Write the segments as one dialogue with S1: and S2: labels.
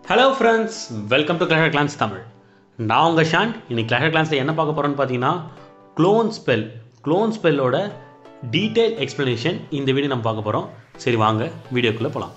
S1: hello friends welcome to Clash of Clans Tamil நான் உங்கள் Shawn இன்னைக்கு கிளாஷர் கிளான்ஸில் என்ன பார்க்க போகிறோன்னு பார்த்தீங்கன்னா க்ளோன் ஸ்பெல் க்ளோன் ஸ்பெல்லோட டீட்டெயில் எக்ஸ்ப்ளனேஷன் இந்த வீடியோ நம்ம பார்க்க போகிறோம் சரி வாங்க வீடியோக்குள்ளே போகலாம்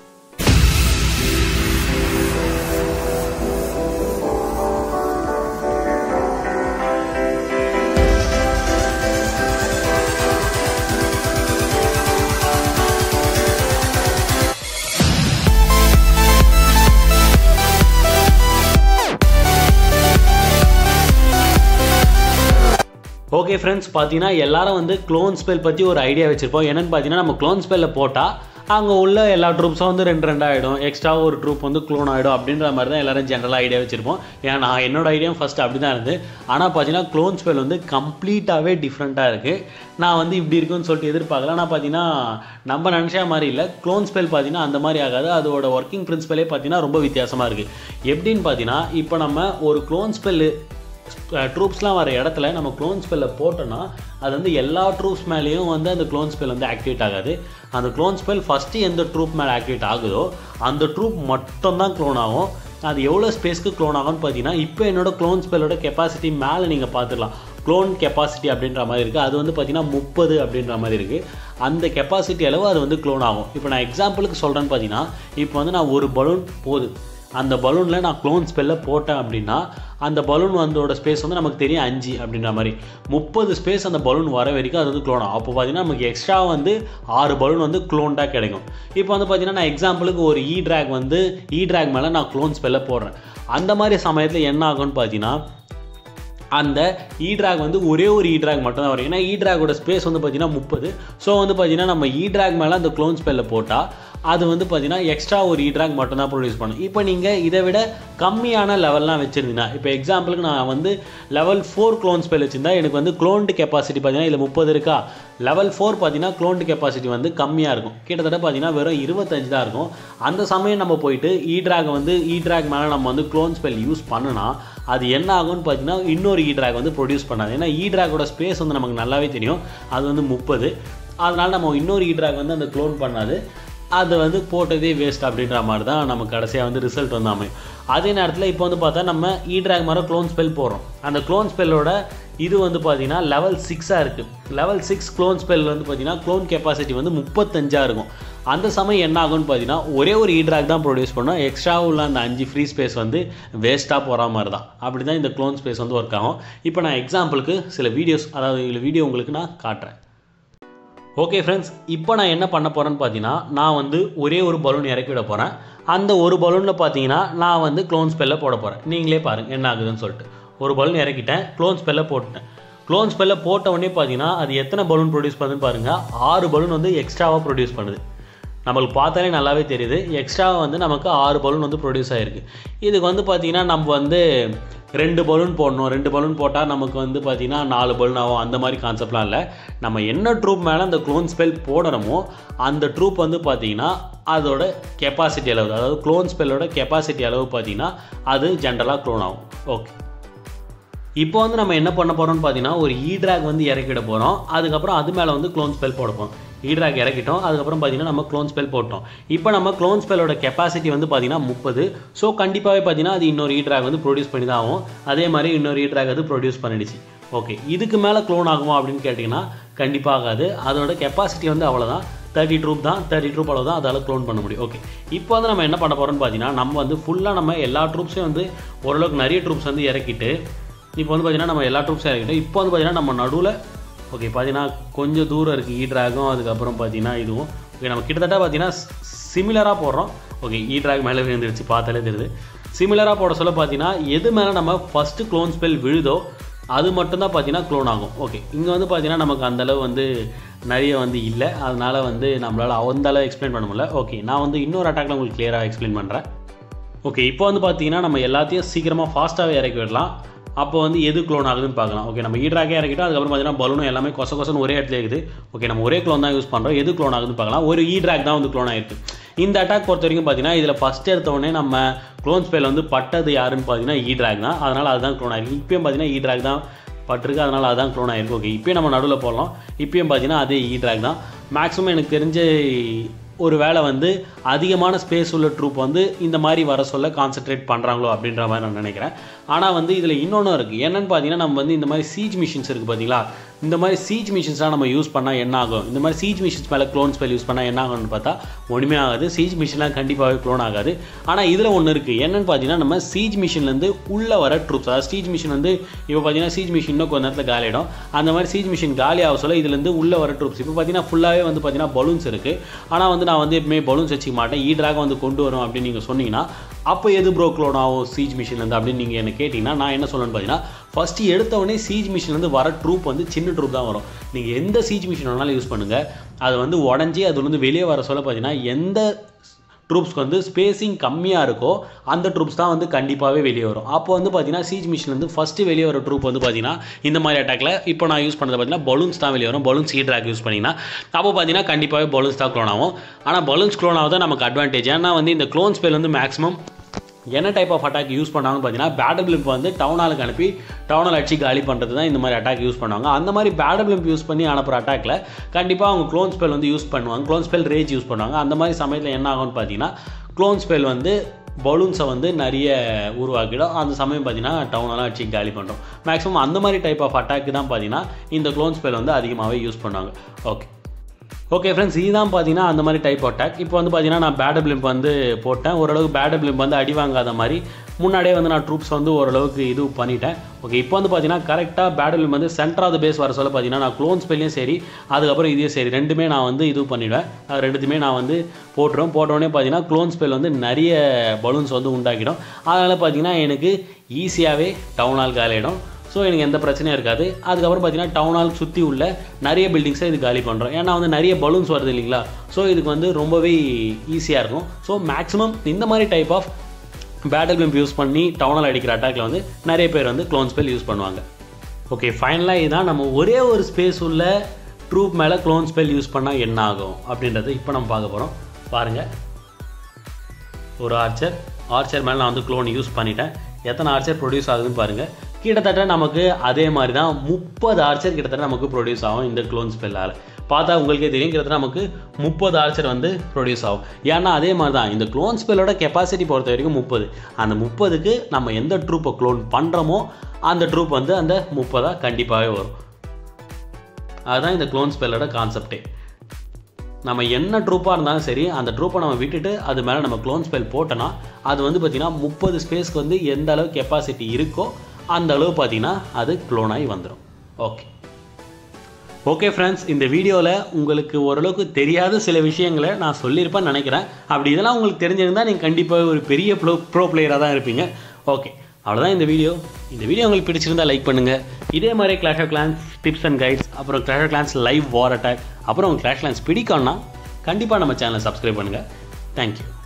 S1: ஓகே ஃப்ரெண்ட்ஸ் பார்த்தீங்கன்னா எல்லாரும் வந்து க்ளோன் ஸ்பெல் பற்றி ஒரு ஐடியா வச்சுருப்போம் என்னென்னு பார்த்தீங்கன்னா நம்ம க்ளோன் ஸ்பெல்லில் போட்டால் அங்கே உள்ள எல்லா ட்ரூப்ஸும் வந்து ரெண்டு ரெண்டு ஆகிடும் எக்ஸ்ட்ரா ஒரு ட்ரூப் வந்து க்ளோன் ஆகிடும் அப்படின்ற மாதிரி தான் எல்லாரும் ஜென்ரலாக ஐடியா வச்சுருப்போம் ஏன்னா நான் என்னோட ஐடியா ஃபஸ்ட் அப்படி தான் இருந்து ஆனால் பார்த்தீங்கன்னா க்ளோன் ஸ்பெல் வந்து கம்ப்ளீட்டாகவே டிஃப்ரெண்ட்டாக இருக்குது நான் வந்து இப்படி இருக்குன்னு சொல்லிட்டு எதிர்பார்க்கல ஆனால் பார்த்தீங்கன்னா நம்ம நினச்சா மாதிரி இல்லை க்ளோன் ஸ்பெல் பார்த்தீங்கன்னா அந்த மாதிரி ஆகாது அதோட ஒர்க்கிங் பிரின்சிபலே பார்த்தீங்கன்னா ரொம்ப வித்தியாசமாக இருக்குது எப்படின்னு பார்த்தீங்கன்னா இப்போ நம்ம ஒரு க்ளோன் ஸ்பெல்லு ட்ரூப்ஸ்லாம் வர இடத்துல நம்ம க்ளோன் ஸ்பெல்லை போட்டோன்னா அது வந்து எல்லா ட்ரூப்ஸ் மேலேயும் வந்து அந்த க்ளோன் ஸ்பெல் வந்து ஆக்டிவேட் ஆகாது அந்த க்ளோன் ஸ்பெல் ஃபஸ்ட்டு எந்த ட்ரூப் மேலே ஆக்டிவேட் ஆகுதோ அந்த ட்ரூப் மட்டும் தான் க்ளோன் ஆகும் அது எவ்வளோ ஸ்பேஸ்க்கு க்ளோன் ஆகும்னு பார்த்தீங்கன்னா இப்போ என்னோட க்ளோன் ஸ்பெல்லோட கெப்பாசிட்டி மேலே நீங்கள் பார்த்துக்கலாம் க்ளோன் கெப்பாசிட்டி அப்படின்ற மாதிரி இருக்குது அது வந்து பார்த்தீங்கன்னா முப்பது அப்படின்ற மாதிரி இருக்குது அந்த கெப்பாசிட்டி அளவு அது வந்து க்ளோன் ஆகும் இப்போ நான் எக்ஸாம்பிளுக்கு சொல்கிறேன்னு பார்த்தீங்கன்னா இப்போ வந்து நான் ஒரு பலூன் போகுது அந்த பலூனில் நான் க்ளோன் ஸ்பெல்ல போட்டேன் அப்படின்னா அந்த பலூன் வந்தோட ஸ்பேஸ் வந்து நமக்கு தெரியும் அஞ்சு அப்படின்ற மாதிரி முப்பது ஸ்பேஸ் அந்த பலூன் வர வரைக்கும் அது வந்து க்ளோன் ஆகும் அப்போ பார்த்தீங்கன்னா நமக்கு எக்ஸ்ட்ரா வந்து ஆறு பலூன் வந்து க்ளோன்டாக கிடைக்கும் இப்போ வந்து பார்த்தீங்கன்னா நான் எக்ஸாம்பிளுக்கு ஒரு இ ட்ராக் வந்து இ ட்ராக் மேலே நான் க்ளோன் ஸ்பெல்ல போடுறேன் அந்த மாதிரி சமயத்தில் என்ன ஆகும்னு பார்த்தீங்கன்னா அந்த இ ட்ராக் வந்து ஒரே ஒரு இ ட்ராக் மட்டும் தான் வரும் ஏன்னா இ ட்ராகோட ஸ்பேஸ் வந்து பார்த்தீங்கன்னா முப்பது ஸோ வந்து பார்த்தீங்கன்னா நம்ம இ ட்ராக் மேலே அந்த க்ளோன் ஸ்பெல்ல போட்டால் அது வந்து பார்த்தீங்கன்னா எக்ஸ்ட்ரா ஒரு இ ட்ராக் மட்டும் தான் ப்ரொடியூஸ் பண்ணும் இப்போ நீங்கள் இதை விட கம்மியான லெவல்லாம் வச்சுருந்தீங்கன்னா இப்போ எக்ஸாம்பிளுக்கு நான் வந்து லெவல் ஃபோர் க்ளோன் ஸ்பெல் வச்சுருந்தா எனக்கு வந்து க்ளோன்டு கெப்பாசிட்டி பார்த்தீங்கன்னா இதில் முப்பது இருக்கா லெவல் ஃபோர் பார்த்தீங்கன்னா க்ளோன்டு கெப்பாசிட்டி வந்து கம்மியாக இருக்கும் கிட்டத்தட்ட பார்த்தீங்கன்னா வெறும் இருபத்தஞ்சு தான் இருக்கும் அந்த சமயம் நம்ம போயிட்டு இ ட்ராக் வந்து இ ட்ராக் மேலே நம்ம வந்து க்ளோன் ஸ்பெல் யூஸ் பண்ணுனா அது என்ன ஆகும்னு பார்த்தீங்கன்னா இன்னொரு இ ட்ராக் வந்து ப்ரொடியூஸ் பண்ணாது ஏன்னா இ ட்ராகோட ஸ்பேஸ் வந்து நமக்கு நல்லாவே தெரியும் அது வந்து முப்பது அதனால் நம்ம இன்னொரு இ ட்ராக் வந்து அந்த க்ளோன் பண்ணாது அது வந்து போட்டதே வேஸ்ட் அப்படின்ற மாதிரி தான் நம்ம கடைசியாக வந்து ரிசல்ட் வந்து அமையும் அதே நேரத்தில் இப்போ வந்து பார்த்தா நம்ம இ ட்ராக் மாதிரி க்ளோன் ஸ்பெல் போடுறோம் அந்த க்ளோன் ஸ்பெல்லோட இது வந்து பார்த்தீங்கன்னா லெவல் சிக்ஸாக இருக்குது லெவல் சிக்ஸ் க்ளோன் ஸ்பெல் வந்து பார்த்தீங்கன்னா க்ளோன் கெப்பாசிட்டி வந்து முப்பத்தஞ்சாக இருக்கும் அந்த சமயம் என்ன ஆகும்னு பார்த்தீங்கன்னா ஒரே ஒரு இ ட்ராக் தான் ப்ரொடியூஸ் பண்ணோம் எக்ஸ்ட்ரா உள்ள அந்த அஞ்சு ஃப்ரீ ஸ்பேஸ் வந்து வேஸ்ட்டாக போகிற மாதிரி தான் அப்படி தான் இந்த க்ளோன் ஸ்பேஸ் வந்து ஒர்க் ஆகும் இப்போ நான் எக்ஸாம்பிளுக்கு சில வீடியோஸ் அதாவது இந்த வீடியோ உங்களுக்கு நான் காட்டுறேன் ஓகே ஃப்ரெண்ட்ஸ் இப்போ நான் என்ன பண்ண போகிறேன்னு பார்த்தீங்கன்னா நான் வந்து ஒரே ஒரு பலூன் இறக்கி விட போகிறேன் அந்த ஒரு பலூனில் பார்த்தீங்கன்னா நான் வந்து க்ளோன் ஸ்பெல்ல போட போகிறேன் நீங்களே பாருங்கள் என்ன ஆகுதுன்னு சொல்லிட்டு ஒரு பலூன் இறக்கிட்டேன் க்ளோன் ஸ்பெல்ல போட்டுட்டேன் க்ளோன் ஸ்பெல்ல போட்ட உடனே பார்த்தீங்கன்னா அது எத்தனை பலூன் ப்ரொடியூஸ் பண்ணுதுன்னு பாருங்கள் ஆறு பலூன் வந்து எக்ஸ்ட்ராவாக ப்ரொடியூஸ் பண்ணுது நம்மளுக்கு பார்த்தாலே நல்லாவே தெரியுது எக்ஸ்ட்ராவாக வந்து நமக்கு ஆறு பலூன் வந்து ப்ரொடியூஸ் ஆகிருக்கு இதுக்கு வந்து பார்த்திங்கன்னா நம்ம வந்து ரெண்டு பலூன் போடணும் ரெண்டு பலூன் போட்டால் நமக்கு வந்து பார்த்திங்கன்னா நாலு பலூன் ஆகும் அந்த மாதிரி கான்செப்ட்லாம் இல்லை நம்ம என்ன ட்ரூப் மேலே அந்த க்ளோன் ஸ்பெல் போடுறோமோ அந்த ட்ரூப் வந்து பார்த்திங்கன்னா அதோட கெப்பாசிட்டி அளவு அதாவது க்ளோன் ஸ்பெல்லோட கெப்பாசிட்டி அளவு பார்த்திங்கன்னா அது ஜென்ரலாக க்ளோன் ஆகும் ஓகே இப்போ வந்து நம்ம என்ன பண்ண போகிறோம்னு பார்த்தீங்கன்னா ஒரு இ ட்ராக் வந்து இறக்கிட போகிறோம் அதுக்கப்புறம் அது மேலே வந்து க்ளோன் ஸ்பெல் போட போகிறோம் இ ட்ராக் இறக்கிட்டோம் அதுக்கப்புறம் பார்த்தீங்கன்னா நம்ம க்ளோன் ஸ்பெல் போட்டோம் இப்போ நம்ம க்ளோன் ஸ்பெல்லோட கெப்பாசிட்டி வந்து பார்த்தீங்கன்னா முப்பது ஸோ கண்டிப்பாகவே பார்த்தீங்கன்னா அது இன்னொரு இ ட்ராக் வந்து ப்ரொடியூஸ் பண்ணி தான் ஆகும் அதே மாதிரி இன்னொரு இ ட்ராக் வந்து ப்ரொடியூஸ் பண்ணிடுச்சு ஓகே இதுக்கு மேலே க்ளோன் ஆகுமா அப்படின்னு கேட்டிங்கன்னா கண்டிப்பாக ஆகாது அதோட கெப்பாசிட்டி வந்து அவ்வளோதான் தேர்ட்டி ட்ரூப் தான் தேர்ட்டி ட்ரூப் அளவு தான் அதால் க்ளோன் பண்ண முடியும் ஓகே இப்போ வந்து நம்ம என்ன பண்ண போகிறோம்னு பார்த்தீங்கன்னா நம்ம வந்து ஃபுல்லாக நம்ம எல்லா ட்ரூப்ஸையும் வந்து ஓரளவுக்கு நிறைய ட்ரூப்ஸ் வந்து இறக்கிட்டு இப்போ வந்து பார்த்தீங்கன்னா நம்ம எல்லா ட்ரூப்ஸும் இறக்கிட்டோம் இப்போ வந்து பார்த்தீங்கன்னா நம்ம நடுவில் ஓகே பார்த்தீங்கன்னா கொஞ்சம் தூரம் இருக்குது இ ட்ராகும் அதுக்கப்புறம் பார்த்தீங்கன்னா இதுவும் ஓகே நம்ம கிட்டத்தட்ட பார்த்தீங்கன்னா சிமிலராக போடுறோம் ஓகே இ ட்ராக் மேலே விழுந்துருச்சு பார்த்தாலே தெரியுது சிமிலராக போட சொல்ல பார்த்தீங்கன்னா எது மேலே நம்ம ஃபஸ்ட்டு க்ளோன் ஸ்பெல் விழுதோ அது மட்டும்தான் பார்த்தீங்கன்னா க்ளோன் ஆகும் ஓகே இங்கே வந்து பார்த்தீங்கன்னா நமக்கு அந்தளவு வந்து நிறைய வந்து இல்லை அதனால் வந்து நம்மளால் அந்த அளவு எக்ஸ்பிளைன் பண்ண முடியல ஓகே நான் வந்து இன்னொரு அட்டாக்ல உங்களுக்கு கிளியராக எக்ஸ்பிளைன் பண்ணுறேன் ஓகே இப்போ வந்து பார்த்தீங்கன்னா நம்ம எல்லாத்தையும் சீக்கிரமாக ஃபாஸ்ட்டாகவே இறக்கி விடலாம் அப்போ வந்து எது க்ளோன் ஆகுதுன்னு பார்க்கலாம் ஓகே நம்ம ஈட்ராக்கே இறக்கிட்டோம் அதுக்கப்புறம் பார்த்தீங்கன்னா பலூனும் எல்லாமே கொச கொசன்னு ஒரே இடத்துல இருக்குது ஓகே நம்ம ஒரே க்ளோன் தான் யூஸ் பண்ணுறோம் எது க்ளோன் ஆகுதுன்னு பார்க்கலாம் ஒரு ஈட்ராக் தான் வந்து க்ளோன் ஆயிருக்கு இந்த அட்டாக் பொறுத்த வரைக்கும் பார்த்தீங்கன்னா இதில் ஃபஸ்ட் எடுத்த உடனே நம்ம க்ளோன் ஸ்பேல் வந்து பட்டது யாருன்னு பார்த்தீங்கன்னா ஈட்ராக் தான் அதனால் அதுதான் க்ளோன் ஆயிருக்கு இப்பயும் பார்த்தீங்கன்னா ஈட்ராக் தான் பட்டிருக்கு அதனால் அதான் க்ளோன் ஆயிருக்கு ஓகே இப்போயும் நம்ம நடுவில் போடலாம் இப்பயும் பார்த்தீங்கன்னா அதே இ ட்ராக் தான் மேக்ஸிமம் எனக்கு தெரிஞ்ச ஒரு வேளை வந்து அதிகமான ஸ்பேஸ் உள்ள ட்ரூப் வந்து இந்த மாதிரி வர சொல்ல கான்சென்ட்ரேட் பண்ணுறாங்களோ அப்படின்ற மாதிரி நான் நினைக்கிறேன் ஆனால் வந்து இதில் இன்னொன்று இருக்குது என்னென்னு பார்த்தீங்கன்னா நம்ம வந்து இந்த மாதிரி சீஜ் மிஷின்ஸ் இருக்குது பார்த்தீங்களா இந்த மாதிரி சீஜ் மிஷின்ஸ்லாம் நம்ம யூஸ் பண்ணால் என்ன ஆகும் இந்த மாதிரி சீஜ் மிஷின்ஸ் மேலே க்ளோன் ஸ்பெல் யூஸ் பண்ணால் என்ன ஆகும்னு பார்த்தா ஒன்றுமே ஆகாது சீஜ் மிஷின்லாம் கண்டிப்பாகவே க்ளோன் ஆகாது ஆனால் இதில் ஒன்று இருக்குது என்னென்னு பார்த்தீங்கன்னா நம்ம சீஜ் மிஷின்லேருந்து உள்ளே வர ட்ரூப்ஸ் அதாவது சீஜ் மிஷின் வந்து இப்போ பார்த்தீங்கன்னா சீஜ் மிஷின் இன்னும் கொஞ்ச நேரத்தில் காலியிடும் அந்த மாதிரி சீஜ் மிஷின் காலி ஆக சொல்ல இதுலேருந்து உள்ளே வர ட்ரூப்ஸ் இப்போ பார்த்தீங்கன்னா ஃபுல்லாகவே வந்து பார்த்தீங்கன்னா பலூன்ஸ் இருக்குது ஆனால் வந்து நான் வந்து எப்பவுமே பலூன்ஸ் வச்சுக்க மாட்டேன் ஈ ட்ராக் வந்து கொண்டு வரும் அப்படின்னு நீங்கள் சொன்னீங்கன்னா அப்போ எது ப்ரோ க்ளோன் ஆகும் சீஜ் மிஷின்லேருந்து அப்படின்னு நீங்கள் என்ன கேட்டிங்கன்னா நான் என்ன சொல்லணும்னு பார்த்தீங்கன்னா ஃபஸ்ட்டு எடுத்தவொடனே சீஜ் மிஷின்லேருந்து வர ட்ரூப் வந்து சின்ன ட்ரூப் தான் வரும் நீங்கள் எந்த சீஜ் மிஷின் வேணாலும் யூஸ் பண்ணுங்கள் அது வந்து உடஞ்சி அதுலேருந்து வெளியே வர சொல்ல பார்த்தீங்கன்னா எந்த ட்ரூப்ஸ்க்கு வந்து ஸ்பேசிங் கம்மியாக இருக்கோ அந்த ட்ரூப்ஸ் தான் வந்து கண்டிப்பாகவே வெளியே வரும் அப்போ வந்து பார்த்தீங்கன்னா சீஜ் மிஷின்லேருந்து ஃபஸ்ட்டு வெளியே வர ட்ரூப் வந்து பார்த்தீங்கன்னா இந்த மாதிரி அட்டாக்ல இப்போ நான் யூஸ் பண்ணது பார்த்தீங்கன்னா பலூன்ஸ் தான் வெளியே வரும் பலூன்ஸ் ஹீட் ட்ராக் யூஸ் பண்ணிங்கன்னா அப்போ பார்த்தீங்கன்னா கண்டிப்பாகவே பலூன்ஸ் தான் க்ளோன் ஆகும் ஆனால் பலூன்ஸ் க்ளோன் ஆகுது நமக்கு அட்வான்டேஜ் ஏன்னா வந்து இந்த க்ளோன் ஸ்பெல் வந்து மேக்ஸிமம் என்ன டைப் ஆஃப் அட்டாக் யூஸ் பண்ணாங்கன்னு பார்த்தீங்கன்னா பேட்டர் பிளிம்ப் வந்து டவுனாலுக்கு அனுப்பி டவுனால் அடிச்சு காலி பண்ணுறது தான் இந்த மாதிரி அட்டாக் யூஸ் பண்ணுவாங்க அந்த மாதிரி பேட்டர் பிளிம்ப் யூஸ் பண்ணி அனுப்புகிற அட்டாக்ல கண்டிப்பாக அவங்க க்ளோன் ஸ்பெல் வந்து யூஸ் பண்ணுவாங்க க்ளோன் ஸ்பெல் ரேஜ் யூஸ் பண்ணுவாங்க அந்த மாதிரி சமயத்தில் என்ன ஆகும்னு பார்த்தீங்கன்னா க்ளோன் ஸ்பெல் வந்து பலூன்ஸை வந்து நிறைய உருவாக்கிடும் அந்த சமயம் பார்த்தீங்கன்னா டவுனெல்லாம் அடிச்சு காலி பண்ணுறோம் மேக்ஸிமம் அந்த மாதிரி டைப் ஆஃப் அட்டாக்கு தான் பார்த்தீங்கன்னா இந்த க்ளோன் ஸ்பெல் வந்து அதிகமாகவே யூஸ் பண்ணுவாங்க ஓகே ஓகே ஃப்ரெண்ட்ஸ் இதுதான் பார்த்தீங்கன்னா அந்த மாதிரி டைப் அட்டாக் இப்போ வந்து பார்த்தீங்கன்னா நான் பேட்டர் பிளிம்ப் வந்து போட்டேன் ஓரளவுக்கு பேட்டர் பிளிம்ப் வந்து அடி வாங்காத மாதிரி முன்னாடியே வந்து நான் ட்ரூப்ஸ் வந்து ஓரளவுக்கு இது பண்ணிட்டேன் ஓகே இப்போ வந்து பார்த்தீங்கன்னா கரெக்டாக பேட்டர் பிளிம்ப் வந்து சென்டர் ஆஃப் த பேஸ் வர சொல்ல பார்த்தீங்கன்னா நான் க்ளோன் ஸ்பெல்லையும் சரி அதுக்கப்புறம் இதையும் சரி ரெண்டுமே நான் வந்து இது பண்ணிவிடுவேன் அது ரெண்டுத்தையுமே நான் வந்து போட்டுருவேன் போட்டோடனே பார்த்தீங்கன்னா க்ளோன் ஸ்பெல் வந்து நிறைய பலூன்ஸ் வந்து உண்டாக்கிடும் அதனால் பார்த்தீங்கன்னா எனக்கு ஈஸியாகவே டவுன் ஹால் காலியிடும் ஸோ எனக்கு எந்த பிரச்சனையும் இருக்காது அதுக்கப்புறம் பார்த்தீங்கன்னா டவுன் ஹால் சுற்றி உள்ள நிறைய பில்டிங்ஸை இது காலி பண்ணுறோம் ஏன்னா வந்து நிறைய பலூன்ஸ் வருது இல்லைங்களா ஸோ இதுக்கு வந்து ரொம்பவே ஈஸியாக இருக்கும் ஸோ மேக்ஸிமம் இந்த மாதிரி type of battle blimp use பண்ணி டவுனால் அடிக்கிற அட்டாக்ல வந்து நிறைய பேர் வந்து க்ளோன் ஸ்பெல் யூஸ் பண்ணுவாங்க ஓகே ஃபைனலாக இதுதான் நம்ம ஒரே ஒரு ஸ்பேஸ் உள்ள ட்ரூப் மேலே க்ளோன் ஸ்பெல் யூஸ் பண்ணால் என்ன ஆகும் அப்படின்றத இப்போ நம்ம பார்க்க போகிறோம் பாருங்கள் ஒரு ஆர்ச்சர் ஆர்ச்சர் மேலே நான் வந்து க்ளோன் யூஸ் பண்ணிட்டேன் எத்தனை ஆர்ச்சர் ப்ரொடியூஸ் ஆகுதுன்னு பாருங்கள் கிட்டத்தட்ட நமக்கு அதே மாதிரி தான் முப்பது ஆர்ச்சர் கிட்டத்தட்ட நமக்கு ப்ரொடியூஸ் ஆகும் இந்த க்ளோன் ஸ்பெல்லால் பார்த்தா உங்களுக்கே தெரியும் கிட்டத்தட்ட நமக்கு முப்பது ஆர்ச்சர் வந்து ப்ரொடியூஸ் ஆகும் ஏன்னா அதே மாதிரி தான் இந்த க்ளோன் ஸ்பெல்லோட கெப்பாசிட்டி பொறுத்த வரைக்கும் முப்பது அந்த முப்பதுக்கு நம்ம எந்த ட்ரூப்பை க்ளோன் பண்ணுறோமோ அந்த ட்ரூப் வந்து அந்த முப்பதாக கண்டிப்பாகவே வரும் அதுதான் இந்த க்ளோன் ஸ்பெல்லோட கான்செப்டே நம்ம என்ன ட்ரூப்பாக இருந்தாலும் சரி அந்த ட்ரூப்பை நம்ம விட்டுட்டு அது மேலே நம்ம க்ளோன் ஸ்பெல் போட்டோன்னா அது வந்து பார்த்திங்கன்னா முப்பது ஸ்பேஸ்க்கு வந்து எந்த அளவு கெப்பாசிட்டி இருக்கோ அந்த அளவு பார்த்தீங்கன்னா அது க்ளோன் ஆகி வந்துடும் ஓகே ஓகே ஃப்ரெண்ட்ஸ் இந்த வீடியோவில் உங்களுக்கு ஓரளவுக்கு தெரியாத சில விஷயங்களை நான் சொல்லியிருப்பேன்னு நினைக்கிறேன் அப்படி இதெல்லாம் உங்களுக்கு தெரிஞ்சிருந்தால் நீங்கள் கண்டிப்பாக ஒரு பெரிய ப்ரோ ப்ரோ பிளேயராக தான் இருப்பீங்க ஓகே அவ்வளோதான் இந்த வீடியோ இந்த வீடியோ உங்களுக்கு பிடிச்சிருந்தா லைக் பண்ணுங்கள் இதே மாதிரி Clash of Clans tips and guides அப்புறம் Clash of Clans live war attack அப்புறம் கிளாஷ் கிளான்ஸ் பிடிக்கும்னா கண்டிப்பாக நம்ம சேனலை சப்ஸ்கிரைப் பண்ணுங்கள் தேங்க்யூ